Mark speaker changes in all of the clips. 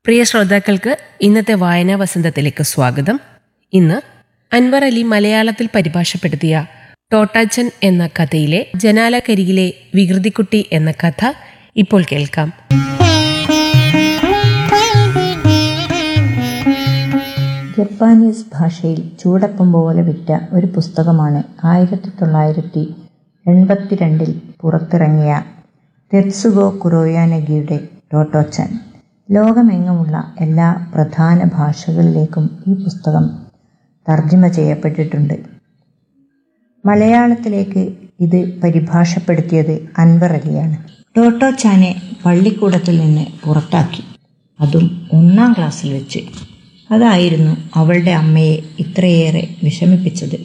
Speaker 1: പ്രിയ ശ്രോതാക്കൾക്ക് ഇന്നത്തെ വായനാ വസന്തത്തിലേക്ക് സ്വാഗതം ഇന്ന് അൻവർ അലി മലയാളത്തിൽ പരിഭാഷപ്പെടുത്തിയ ടോട്ടാച്ചൻ എന്ന കഥയിലെ ജനാലക്കരികിലെ വികൃതിക്കുട്ടി എന്ന കഥ ഇപ്പോൾ കേൾക്കാം
Speaker 2: ജപ്പാനീസ് ഭാഷയിൽ ചൂടപ്പം പോലെ വിറ്റ ഒരു പുസ്തകമാണ് ആയിരത്തി തൊള്ളായിരത്തി എൺപത്തിരണ്ടിൽ പുറത്തിറങ്ങിയ തെത്സുഗോ കുറോയാനഗിയുടെ ടോട്ടോച്ചൻ ലോകമെങ്ങുമുള്ള എല്ലാ പ്രധാന ഭാഷകളിലേക്കും ഈ പുസ്തകം തർജ്ജിമ ചെയ്യപ്പെട്ടിട്ടുണ്ട് മലയാളത്തിലേക്ക് ഇത് പരിഭാഷപ്പെടുത്തിയത് അൻവർ അലിയാണ് ടോട്ടോച്ചാനെ പള്ളിക്കൂടത്തിൽ നിന്ന് പുറത്താക്കി അതും ഒന്നാം ക്ലാസ്സിൽ വെച്ച് അതായിരുന്നു അവളുടെ അമ്മയെ ഇത്രയേറെ വിഷമിപ്പിച്ചത്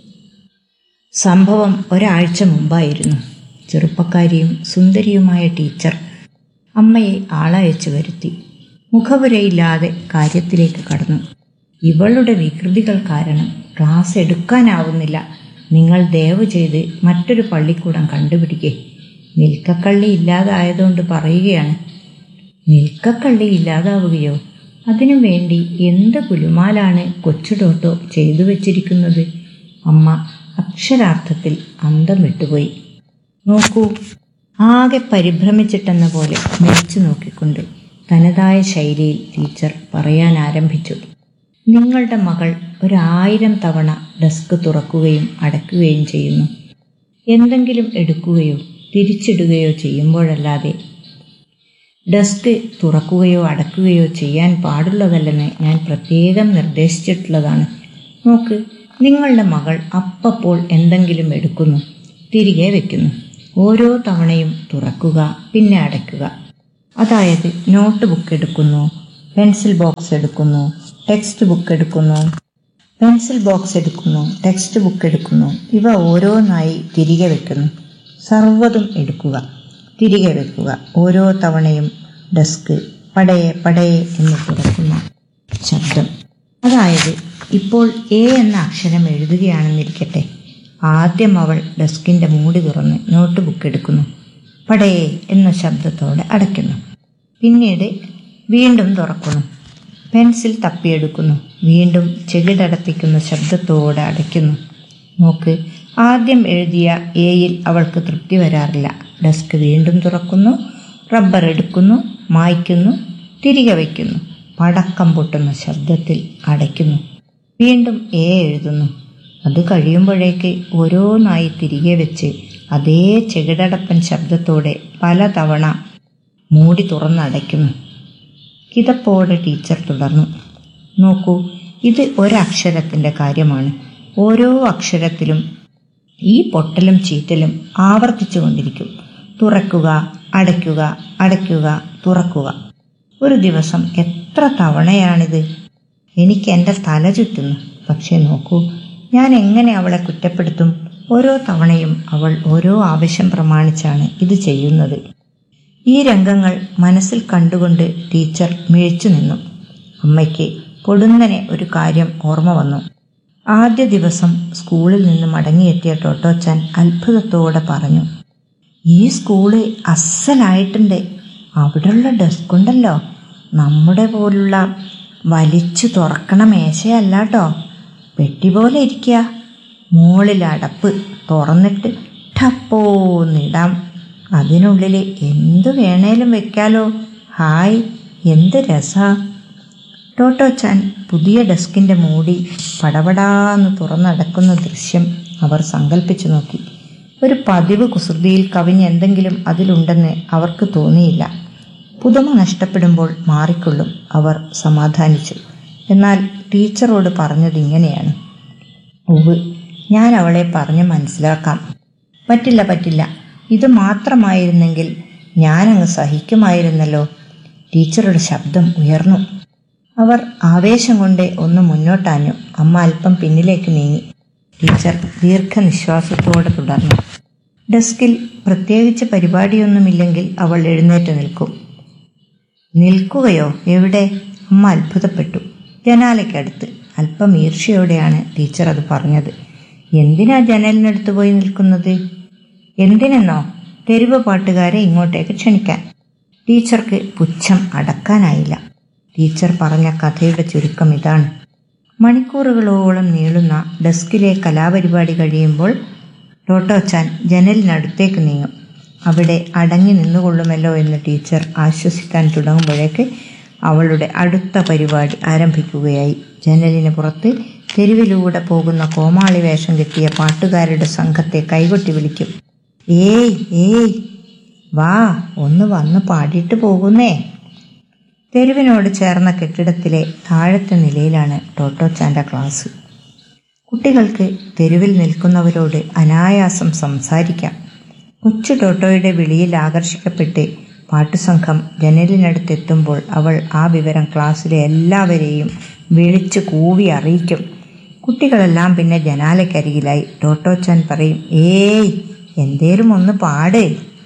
Speaker 2: സംഭവം ഒരാഴ്ച മുമ്പായിരുന്നു ചെറുപ്പക്കാരിയും സുന്ദരിയുമായ ടീച്ചർ അമ്മയെ ആളയച്ചു വരുത്തി മുഖപുരയില്ലാതെ കാര്യത്തിലേക്ക് കടന്നു ഇവളുടെ വികൃതികൾ കാരണം ക്ലാസ് എടുക്കാനാവുന്നില്ല നിങ്ങൾ ദയവ് ചെയ്ത് മറ്റൊരു പള്ളിക്കൂടം കണ്ടുപിടിക്കേ നിൽക്കക്കള്ളി ഇല്ലാതായതുകൊണ്ട് പറയുകയാണ് നിൽക്കക്കള്ളി ഇല്ലാതാവുകയോ അതിനു വേണ്ടി എന്ത് കുലുമാലാണ് കൊച്ചു ടോട്ടോ ചെയ്തു വച്ചിരിക്കുന്നത് അമ്മ അക്ഷരാർത്ഥത്തിൽ അന്തം വിട്ടുപോയി നോക്കൂ ആകെ പരിഭ്രമിച്ചിട്ടെന്ന പോലെ മെലിച്ചു നോക്കിക്കൊണ്ട് തനതായ ശൈലിയിൽ ടീച്ചർ പറയാൻ ആരംഭിച്ചു നിങ്ങളുടെ മകൾ ഒരായിരം തവണ ഡെസ്ക് തുറക്കുകയും അടയ്ക്കുകയും ചെയ്യുന്നു എന്തെങ്കിലും എടുക്കുകയോ തിരിച്ചിടുകയോ ചെയ്യുമ്പോഴല്ലാതെ ഡെസ്ക് തുറക്കുകയോ അടക്കുകയോ ചെയ്യാൻ പാടുള്ളതല്ലെന്ന് ഞാൻ പ്രത്യേകം നിർദ്ദേശിച്ചിട്ടുള്ളതാണ് നോക്ക് നിങ്ങളുടെ മകൾ അപ്പപ്പോൾ എന്തെങ്കിലും എടുക്കുന്നു തിരികെ വെക്കുന്നു ഓരോ തവണയും തുറക്കുക പിന്നെ അടയ്ക്കുക അതായത് നോട്ട് ബുക്ക് എടുക്കുന്നു പെൻസിൽ ബോക്സ് എടുക്കുന്നു ടെക്സ്റ്റ് ബുക്ക് എടുക്കുന്നു പെൻസിൽ ബോക്സ് എടുക്കുന്നു ടെക്സ്റ്റ് ബുക്ക് എടുക്കുന്നു ഇവ ഓരോന്നായി തിരികെ വെക്കുന്നു സർവ്വതും എടുക്കുക തിരികെ വെക്കുക ഓരോ തവണയും ഡെസ്ക് പടയെ പടയെ എന്ന് തുറക്കുന്ന ശബ്ദം അതായത് ഇപ്പോൾ എ എന്ന അക്ഷരം എഴുതുകയാണെന്നിരിക്കട്ടെ ആദ്യം അവൾ ഡെസ്കിൻ്റെ മൂടി തുറന്ന് നോട്ട് ബുക്ക് എടുക്കുന്നു പടയെ എന്ന ശബ്ദത്തോടെ അടയ്ക്കുന്നു പിന്നീട് വീണ്ടും തുറക്കുന്നു പെൻസിൽ തപ്പിയെടുക്കുന്നു വീണ്ടും ചെകിടടപ്പിക്കുന്ന ശബ്ദത്തോടെ അടയ്ക്കുന്നു നോക്ക് ആദ്യം എഴുതിയ എയിൽ അവൾക്ക് തൃപ്തി വരാറില്ല ഡെസ്ക് വീണ്ടും തുറക്കുന്നു റബ്ബർ എടുക്കുന്നു മായ്ക്കുന്നു തിരികെ വയ്ക്കുന്നു പടക്കം പൊട്ടുന്ന ശബ്ദത്തിൽ അടയ്ക്കുന്നു വീണ്ടും എ എഴുതുന്നു അത് കഴിയുമ്പോഴേക്ക് ഓരോന്നായി തിരികെ വെച്ച് അതേ ചെകിടടപ്പൻ ശബ്ദത്തോടെ പലതവണ മൂടി തുറന്നടയ്ക്കുന്നു കിതപ്പോടെ ടീച്ചർ തുടർന്നു നോക്കൂ ഇത് ഒരക്ഷരത്തിൻ്റെ കാര്യമാണ് ഓരോ അക്ഷരത്തിലും ഈ പൊട്ടലും ചീറ്റലും ആവർത്തിച്ചു കൊണ്ടിരിക്കും തുറക്കുക അടയ്ക്കുക അടയ്ക്കുക തുറക്കുക ഒരു ദിവസം എത്ര തവണയാണിത് എനിക്ക് എൻ്റെ തല ചുറ്റുന്നു പക്ഷേ നോക്കൂ ഞാൻ എങ്ങനെ അവളെ കുറ്റപ്പെടുത്തും ഓരോ തവണയും അവൾ ഓരോ ആവശ്യം പ്രമാണിച്ചാണ് ഇത് ചെയ്യുന്നത് ഈ രംഗങ്ങൾ മനസ്സിൽ കണ്ടുകൊണ്ട് ടീച്ചർ മിഴിച്ചു നിന്നു അമ്മയ്ക്ക് പൊടുന്നനെ ഒരു കാര്യം ഓർമ്മ വന്നു ആദ്യ ദിവസം സ്കൂളിൽ നിന്ന് മടങ്ങിയെത്തിയ ടോട്ടോച്ചാൻ അത്ഭുതത്തോടെ പറഞ്ഞു ഈ സ്കൂള് അസ്സലായിട്ടുണ്ട് അവിടെയുള്ള ഡെസ്ക് ഉണ്ടല്ലോ നമ്മുടെ പോലുള്ള വലിച്ചു തുറക്കണ മേശയല്ല കേട്ടോ പെട്ടി പോലെ ഇരിക്കുക മുകളിൽ അടപ്പ് തുറന്നിട്ട് ടപ്പോന്നിടാം അതിനുള്ളിൽ എന്ത് വേണേലും വെക്കാലോ ഹായ് എന്ത് രസാ ടോട്ടോച്ചാൻ പുതിയ ഡെസ്കിൻ്റെ മൂടി പടപടാന്ന് തുറന്നടക്കുന്ന ദൃശ്യം അവർ സങ്കല്പിച്ചു നോക്കി ഒരു പതിവ് കുസൃതിയിൽ കവിഞ്ഞ് എന്തെങ്കിലും അതിലുണ്ടെന്ന് അവർക്ക് തോന്നിയില്ല പുതുമ നഷ്ടപ്പെടുമ്പോൾ മാറിക്കൊള്ളും അവർ സമാധാനിച്ചു എന്നാൽ ടീച്ചറോട് പറഞ്ഞത് ഇങ്ങനെയാണ് ഉവ് ഞാൻ അവളെ പറഞ്ഞ് മനസ്സിലാക്കാം പറ്റില്ല പറ്റില്ല ഇത് മാത്രമായിരുന്നെങ്കിൽ ഞാനങ്ങ് സഹിക്കുമായിരുന്നല്ലോ ടീച്ചറുടെ ശബ്ദം ഉയർന്നു അവർ ആവേശം കൊണ്ട് ഒന്ന് മുന്നോട്ടാഞ്ഞു അമ്മ അല്പം പിന്നിലേക്ക് നീങ്ങി ടീച്ചർ ദീർഘനിശ്വാസത്തോടെ തുടർന്നു ഡെസ്കിൽ പ്രത്യേകിച്ച് പരിപാടിയൊന്നുമില്ലെങ്കിൽ അവൾ എഴുന്നേറ്റ് നിൽക്കും നിൽക്കുകയോ എവിടെ അമ്മ അത്ഭുതപ്പെട്ടു ജനാലയ്ക്കടുത്ത് അല്പം ഈർഷ്യയോടെയാണ് ടീച്ചർ അത് പറഞ്ഞത് എന്തിനാ ജനലിനടുത്ത് പോയി നിൽക്കുന്നത് എന്തിനെന്നോ തെരുവ് പാട്ടുകാരെ ഇങ്ങോട്ടേക്ക് ക്ഷണിക്കാൻ ടീച്ചർക്ക് പുച്ഛം അടക്കാനായില്ല ടീച്ചർ പറഞ്ഞ കഥയുടെ ചുരുക്കം ഇതാണ് മണിക്കൂറുകളോളം നീളുന്ന ഡെസ്കിലെ കലാപരിപാടി കഴിയുമ്പോൾ ടോട്ടോച്ചാൻ ജനലിനടുത്തേക്ക് നീങ്ങും അവിടെ അടങ്ങി നിന്നുകൊള്ളുമല്ലോ എന്ന് ടീച്ചർ ആശ്വസിക്കാൻ തുടങ്ങുമ്പോഴേക്ക് അവളുടെ അടുത്ത പരിപാടി ആരംഭിക്കുകയായി ജനലിന് പുറത്ത് തെരുവിലൂടെ പോകുന്ന കോമാളി വേഷം കെട്ടിയ പാട്ടുകാരുടെ സംഘത്തെ കൈകൊട്ടി വിളിക്കും ഏയ് ഏയ് വാ ഒന്ന് വന്ന് പാടിയിട്ട് പോകുന്നേ തെരുവിനോട് ചേർന്ന കെട്ടിടത്തിലെ താഴത്തെ നിലയിലാണ് ടോട്ടോച്ചാൻ്റെ ക്ലാസ് കുട്ടികൾക്ക് തെരുവിൽ നിൽക്കുന്നവരോട് അനായാസം സംസാരിക്കാം കൊച്ചു ടോട്ടോയുടെ വിളിയിൽ ആകർഷിക്കപ്പെട്ട് പാട്ടുസംഘം ജനലിനടുത്തെത്തുമ്പോൾ അവൾ ആ വിവരം ക്ലാസ്സിലെ എല്ലാവരെയും വിളിച്ചു കൂവി അറിയിക്കും കുട്ടികളെല്ലാം പിന്നെ ജനാലക്കരികിലായി ടോട്ടോച്ചാൻ പറയും ഏയ് എന്തേലും ഒന്ന് പാട്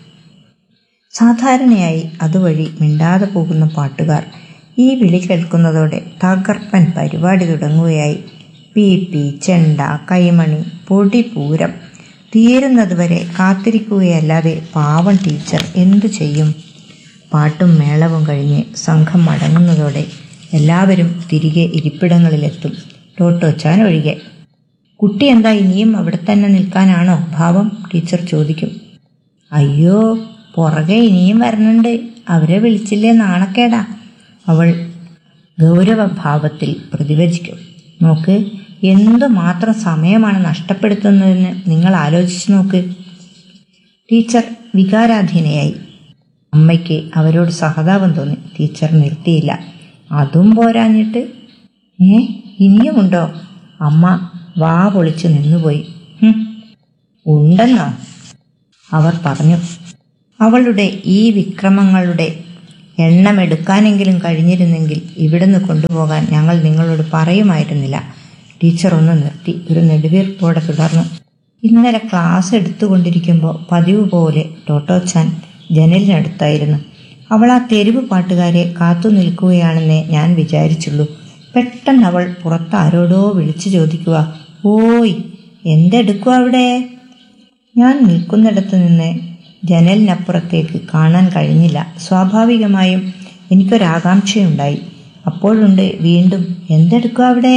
Speaker 2: സാധാരണയായി അതുവഴി മിണ്ടാതെ പോകുന്ന പാട്ടുകാർ ഈ വിളി കേൾക്കുന്നതോടെ തകർപ്പൻ പരിപാടി തുടങ്ങുകയായി പി പി ചെണ്ട കൈമണി പൊടിപൂരം തീരുന്നതുവരെ കാത്തിരിക്കുകയല്ലാതെ പാവം ടീച്ചർ എന്തു ചെയ്യും പാട്ടും മേളവും കഴിഞ്ഞ് സംഘം മടങ്ങുന്നതോടെ എല്ലാവരും തിരികെ ഇരിപ്പിടങ്ങളിലെത്തും ടോട്ടോച്ചാൻ ഒഴികെ കുട്ടി എന്താ ഇനിയും അവിടെ തന്നെ നിൽക്കാനാണോ ഭാവം ടീച്ചർ ചോദിക്കും അയ്യോ പുറകെ ഇനിയും വരണുണ്ട് അവരെ വിളിച്ചില്ലേ നാണക്കേടാ അവൾ ഗൗരവഭാവത്തിൽ പ്രതിവചിക്കും നോക്ക് എന്തുമാത്രം സമയമാണ് നഷ്ടപ്പെടുത്തുന്നതെന്ന് നിങ്ങൾ ആലോചിച്ചു നോക്ക് ടീച്ചർ വികാരാധീനയായി അമ്മയ്ക്ക് അവരോട് സഹതാപം തോന്നി ടീച്ചർ നിർത്തിയില്ല അതും പോരാഞ്ഞിട്ട് ഏ ഇനിയുമുണ്ടോ അമ്മ വാ പൊളിച്ച് നിന്നുപോയി "ഹും, ഉണ്ടെന്നോ അവർ പറഞ്ഞു അവളുടെ ഈ വിക്രമങ്ങളുടെ എണ്ണമെടുക്കാനെങ്കിലും കഴിഞ്ഞിരുന്നെങ്കിൽ ഇവിടുന്ന് കൊണ്ടുപോകാൻ ഞങ്ങൾ നിങ്ങളോട് പറയുമായിരുന്നില്ല ടീച്ചർ ഒന്ന് നിർത്തി ഒരു നെടുവീർപ്പോടെ തുടർന്നു ഇന്നലെ ക്ലാസ് എടുത്തുകൊണ്ടിരിക്കുമ്പോൾ പതിവ് പോലെ ടോട്ടോച്ചാൻ ജനലിനടുത്തായിരുന്നു അവൾ ആ തെരുവ് പാട്ടുകാരെ കാത്തു നിൽക്കുകയാണെന്നേ ഞാൻ വിചാരിച്ചുള്ളൂ പെട്ടെന്ന് അവൾ പുറത്ത് ആരോടോ വിളിച്ചു ചോദിക്കുക ഓയ് എന്തെടുക്കുക അവിടെ ഞാൻ നിൽക്കുന്നിടത്ത് നിന്ന് ജനലിനപ്പുറത്തേക്ക് കാണാൻ കഴിഞ്ഞില്ല സ്വാഭാവികമായും എനിക്കൊരാകാംക്ഷയുണ്ടായി അപ്പോഴുണ്ട് വീണ്ടും എന്തെടുക്കുക അവിടെ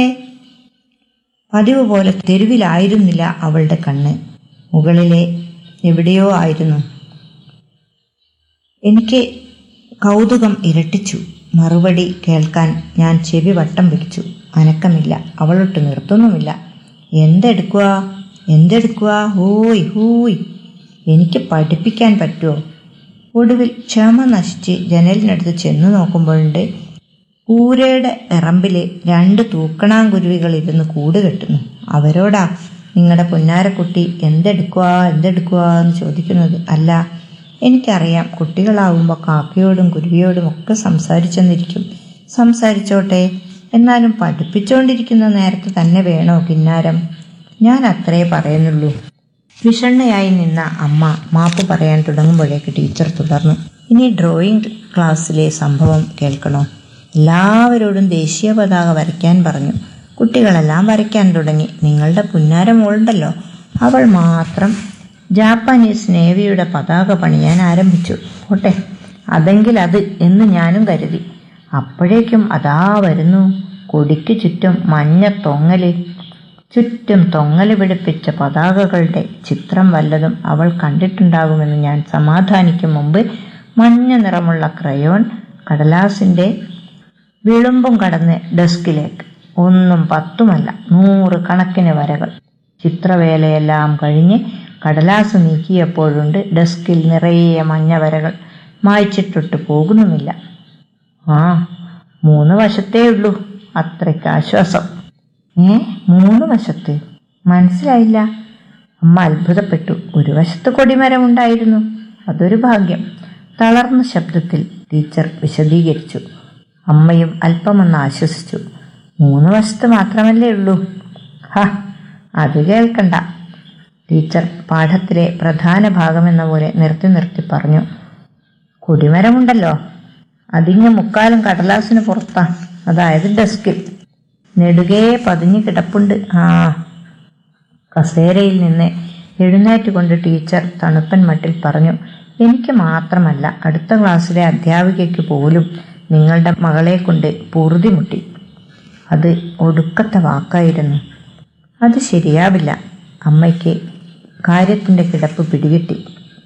Speaker 2: പതിവ് പോലെ തെരുവിലായിരുന്നില്ല അവളുടെ കണ്ണ് മുകളിലെ എവിടെയോ ആയിരുന്നു എനിക്ക് കൗതുകം ഇരട്ടിച്ചു മറുപടി കേൾക്കാൻ ഞാൻ ചെവി വട്ടം പിടിച്ചു അനക്കമില്ല അവളൊട്ട് നിർത്തുന്നുമില്ല എന്തെടുക്കുക എന്തെടുക്കുക ഹൂയ് ഹൂയ് എനിക്ക് പഠിപ്പിക്കാൻ പറ്റുമോ ഒടുവിൽ ക്ഷമ നശിച്ച് ജനലിനടുത്ത് ചെന്നു നോക്കുമ്പോഴുണ്ട് കൂരയുടെ ഇറമ്പിൽ രണ്ട് തൂക്കണാങ്കുരുവികൾ ഇരുന്ന് കൂട് കെട്ടുന്നു അവരോടാ നിങ്ങളുടെ പുന്നാരക്കുട്ടി എന്തെടുക്കുക എന്തെടുക്കുക എന്ന് ചോദിക്കുന്നത് അല്ല എനിക്കറിയാം കുട്ടികളാവുമ്പോൾ കാക്കയോടും കുരുവിയോടും ഒക്കെ സംസാരിച്ചെന്നിരിക്കും സംസാരിച്ചോട്ടെ എന്നാലും പഠിപ്പിച്ചുകൊണ്ടിരിക്കുന്ന നേരത്ത് തന്നെ വേണോ കിന്നാരം ഞാൻ അത്രേ പറയുന്നുള്ളൂ വിഷണ്ണയായി നിന്ന അമ്മ മാപ്പ് പറയാൻ തുടങ്ങുമ്പോഴേക്ക് ടീച്ചർ തുടർന്നു ഇനി ഡ്രോയിങ് ക്ലാസ്സിലെ സംഭവം കേൾക്കണോ എല്ലാവരോടും ദേശീയ പതാക വരയ്ക്കാൻ പറഞ്ഞു കുട്ടികളെല്ലാം വരയ്ക്കാൻ തുടങ്ങി നിങ്ങളുടെ പുന്നാര മോളുണ്ടല്ലോ അവൾ മാത്രം ജാപ്പാനീസ് നേവിയുടെ പതാക പണിയാൻ ആരംഭിച്ചു പോട്ടെ അതെങ്കിൽ അത് എന്ന് ഞാനും കരുതി അപ്പോഴേക്കും അതാ വരുന്നു കൊടിക്ക് ചുറ്റും മഞ്ഞ തൊങ്ങല് ചുറ്റും തൊങ്ങല് പിടിപ്പിച്ച പതാകകളുടെ ചിത്രം വല്ലതും അവൾ കണ്ടിട്ടുണ്ടാകുമെന്ന് ഞാൻ സമാധാനിക്കും മുമ്പ് മഞ്ഞ നിറമുള്ള ക്രയോൺ കടലാസിന്റെ വിളുമ്പും കടന്ന് ഡെസ്കിലേക്ക് ഒന്നും പത്തുമല്ല നൂറ് കണക്കിന് വരകൾ ചിത്രവേലയെല്ലാം കഴിഞ്ഞ് കടലാസ് നീക്കിയപ്പോഴുണ്ട് ഡെസ്കിൽ നിറയെ മഞ്ഞ വരകൾ മായ്ച്ചിട്ടിട്ട് പോകുന്നുമില്ല ആ മൂന്ന് വശത്തേ ഉള്ളൂ അത്രയ്ക്ക് ആശ്വാസം ഏ മൂന്ന് വശത്ത് മനസ്സിലായില്ല അമ്മ അത്ഭുതപ്പെട്ടു ഒരു വശത്ത് കൊടിമരം ഉണ്ടായിരുന്നു അതൊരു ഭാഗ്യം തളർന്ന ശബ്ദത്തിൽ ടീച്ചർ വിശദീകരിച്ചു അമ്മയും അല്പമൊന്ന് ആശ്വസിച്ചു മൂന്ന് വശത്ത് മാത്രമല്ലേ ഉള്ളൂ ഹ അത് കേൾക്കണ്ട ടീച്ചർ പാഠത്തിലെ പ്രധാന ഭാഗമെന്ന പോലെ നിർത്തി നിർത്തി പറഞ്ഞു കൊടിമരമുണ്ടല്ലോ അതിങ്ങ് മുക്കാലും കടലാസിന് പുറത്താ അതായത് ഡെസ്കിൽ നെടുകെ പതിഞ്ഞു കിടപ്പുണ്ട് ആ കസേരയിൽ നിന്ന് എഴുന്നേറ്റ് കൊണ്ട് ടീച്ചർ തണുപ്പൻ മട്ടിൽ പറഞ്ഞു എനിക്ക് മാത്രമല്ല അടുത്ത ക്ലാസ്സിലെ അധ്യാപികയ്ക്ക് പോലും നിങ്ങളുടെ മകളെ കൊണ്ട് പൊറുതിമുട്ടി അത് ഒടുക്കത്തെ വാക്കായിരുന്നു അത് ശരിയാവില്ല അമ്മയ്ക്ക് കാര്യത്തിൻ്റെ കിടപ്പ് പിടികിട്ടി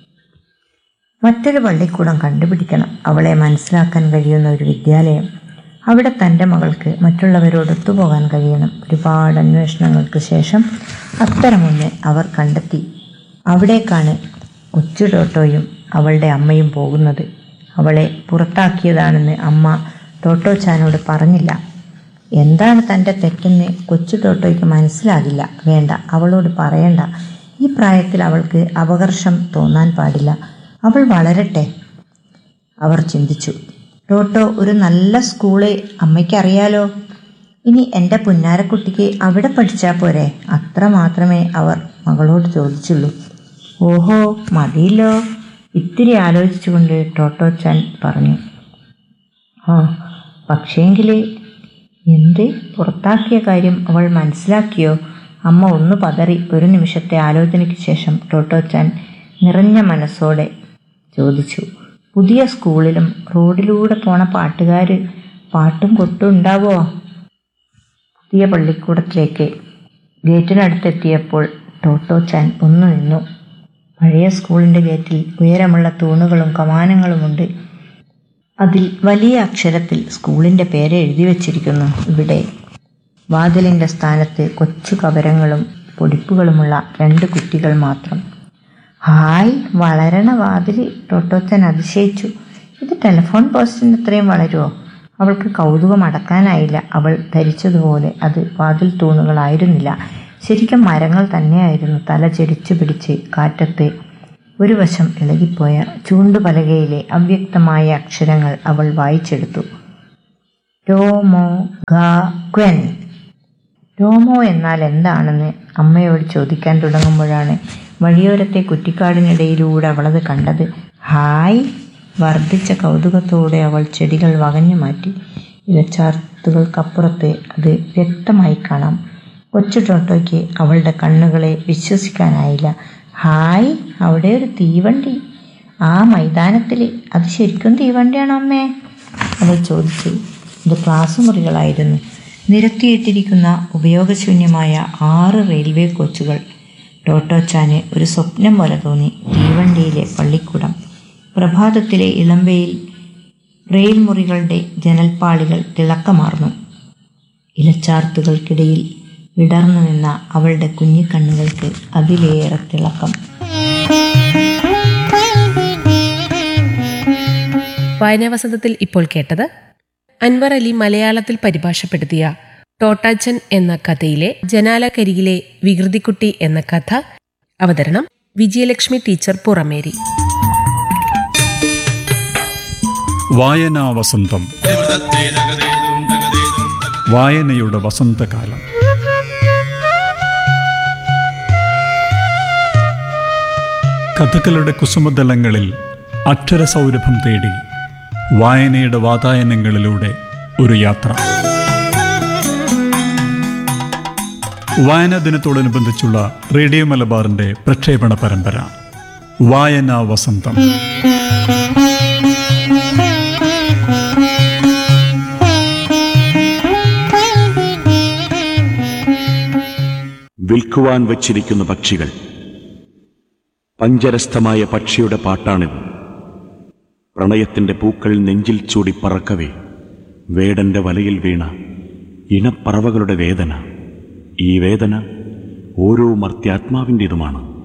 Speaker 2: മറ്റൊരു പള്ളിക്കൂടം കണ്ടുപിടിക്കണം അവളെ മനസ്സിലാക്കാൻ കഴിയുന്ന ഒരു വിദ്യാലയം അവിടെ തൻ്റെ മകൾക്ക് മറ്റുള്ളവരോട് ഒത്തുപോകാൻ കഴിയണം ഒരുപാട് അന്വേഷണങ്ങൾക്ക് ശേഷം അത്തരമൊന്ന് അവർ കണ്ടെത്തി അവിടേക്കാണ് കൊച്ചു ടോട്ടോയും അവളുടെ അമ്മയും പോകുന്നത് അവളെ പുറത്താക്കിയതാണെന്ന് അമ്മ ടോട്ടോച്ചാനോട് പറഞ്ഞില്ല എന്താണ് തൻ്റെ തെറ്റെന്ന് കൊച്ചു ടോട്ടോയ്ക്ക് മനസ്സിലാകില്ല വേണ്ട അവളോട് പറയണ്ട ഈ പ്രായത്തിൽ അവൾക്ക് അപകർഷം തോന്നാൻ പാടില്ല അവൾ വളരട്ടെ അവർ ചിന്തിച്ചു ടോട്ടോ ഒരു നല്ല സ്കൂള് അമ്മയ്ക്കറിയാലോ ഇനി എൻ്റെ പുന്നാരക്കുട്ടിക്ക് അവിടെ പഠിച്ചാൽ പോരെ അത്ര മാത്രമേ അവർ മകളോട് ചോദിച്ചുള്ളൂ ഓഹോ മതിയല്ലോ ഇത്തിരി ആലോചിച്ചുകൊണ്ട് ടോട്ടോ ചാൻ പറഞ്ഞു ആ പക്ഷേങ്കിൽ എന്ത് പുറത്താക്കിയ കാര്യം അവൾ മനസ്സിലാക്കിയോ അമ്മ ഒന്ന് പതറി ഒരു നിമിഷത്തെ ആലോചനയ്ക്ക് ശേഷം ടോട്ടോച്ചാൻ നിറഞ്ഞ മനസ്സോടെ ചോദിച്ചു പുതിയ സ്കൂളിലും റോഡിലൂടെ പോണ പാട്ടുകാർ പാട്ടും കൊട്ടും ഉണ്ടാവോ പുതിയ പള്ളിക്കൂടത്തിലേക്ക് ഗേറ്റിനടുത്തെത്തിയപ്പോൾ ടോട്ടോച്ചാൻ ഒന്നു നിന്നു പഴയ സ്കൂളിൻ്റെ ഗേറ്റിൽ ഉയരമുള്ള തൂണുകളും കമാനങ്ങളുമുണ്ട് അതിൽ വലിയ അക്ഷരത്തിൽ സ്കൂളിൻ്റെ പേര് എഴുതി വച്ചിരിക്കുന്നു ഇവിടെ വാതിലിൻ്റെ സ്ഥാനത്ത് കൊച്ചു കവരങ്ങളും പൊടിപ്പുകളുമുള്ള രണ്ട് കുട്ടികൾ മാത്രം ഹായ് വളരണ വാതിൽ ടൊട്ടോച്ചൻ അതിശയിച്ചു ഇത് ടെലിഫോൺ പോസ്റ്റിന് ഇത്രയും വളരുമോ അവൾക്ക് കൗതുകം അടക്കാനായില്ല അവൾ ധരിച്ചതുപോലെ അത് വാതിൽ തൂണുകളായിരുന്നില്ല ശരിക്കും മരങ്ങൾ തന്നെയായിരുന്നു തല ചെരിച്ചു പിടിച്ച് കാറ്റത്ത് ഒരു വശം ഇളകിപ്പോയ ചൂണ്ടുപലകയിലെ അവ്യക്തമായ അക്ഷരങ്ങൾ അവൾ വായിച്ചെടുത്തു രോമോ ഗ ക്വൻ രോമോ എന്നാൽ എന്താണെന്ന് അമ്മയോട് ചോദിക്കാൻ തുടങ്ങുമ്പോഴാണ് വഴിയോരത്തെ കുറ്റിക്കാടിനിടയിലൂടെ അവളത് കണ്ടത് ഹായ് വർദ്ധിച്ച കൗതുകത്തോടെ അവൾ ചെടികൾ വകഞ്ഞു മാറ്റി ഇലച്ചാർത്തുകൾക്കപ്പുറത്ത് അത് വ്യക്തമായി കാണാം കൊച്ചു ടോട്ടോയ്ക്ക് അവളുടെ കണ്ണുകളെ വിശ്വസിക്കാനായില്ല ഹായ് അവിടെ ഒരു തീവണ്ടി ആ മൈതാനത്തിൽ അത് ശരിക്കും തീവണ്ടിയാണോ അമ്മേ അവൾ ചോദിച്ചു ഇത് ക്ലാസ് മുറികളായിരുന്നു നിരത്തിയിട്ടിരിക്കുന്ന ഉപയോഗശൂന്യമായ ആറ് റെയിൽവേ കോച്ചുകൾ ടോട്ടോച്ചാന് ഒരു സ്വപ്നം പോലെ തോന്നി തീവണ്ടിയിലെ പള്ളിക്കൂടം പ്രഭാതത്തിലെ ഇളമ്പയിൽ റെയിൽ മുറികളുടെ ജനൽപ്പാളികൾ തിളക്കമാർന്നു ഇലച്ചാർത്തുകൾക്കിടയിൽ വിടർന്നു നിന്ന അവളുടെ കുഞ്ഞിക്കണ്ണുകൾക്ക് അതിലേറെ തിളക്കം
Speaker 1: വായനാവസന്തത്തിൽ ഇപ്പോൾ കേട്ടത് അൻവർ അലി മലയാളത്തിൽ പരിഭാഷപ്പെടുത്തിയ ടോട്ടാച്ചൻ എന്ന കഥയിലെ ജനാലക്കരികിലെ വികൃതിക്കുട്ടി എന്ന കഥ അവതരണം വിജയലക്ഷ്മി ടീച്ചർ പുറമേരി
Speaker 3: വായനാ വസന്തം വായനയുടെ വസന്തകാലം കഥകളുടെ കുസുമതലങ്ങളിൽ അക്ഷരസൗരഭം തേടി വായനയുടെ വാതായനങ്ങളിലൂടെ ഒരു യാത്ര വായനാ ദിനത്തോടനുബന്ധിച്ചുള്ള റേഡിയോ മലബാറിന്റെ പ്രക്ഷേപണ പരമ്പര വായനാ വസന്തം
Speaker 4: വിൽക്കുവാൻ വച്ചിരിക്കുന്ന പക്ഷികൾ പഞ്ചരസ്ഥമായ പക്ഷിയുടെ പാട്ടാണിത് പ്രണയത്തിന്റെ പൂക്കൾ നെഞ്ചിൽ ചൂടി പറക്കവേ വേടന്റെ വലയിൽ വീണ ഇണപ്പറവകളുടെ വേദന ഈ വേദന ഓരോ മർത്യാത്മാവിൻ്റെതുമാണ്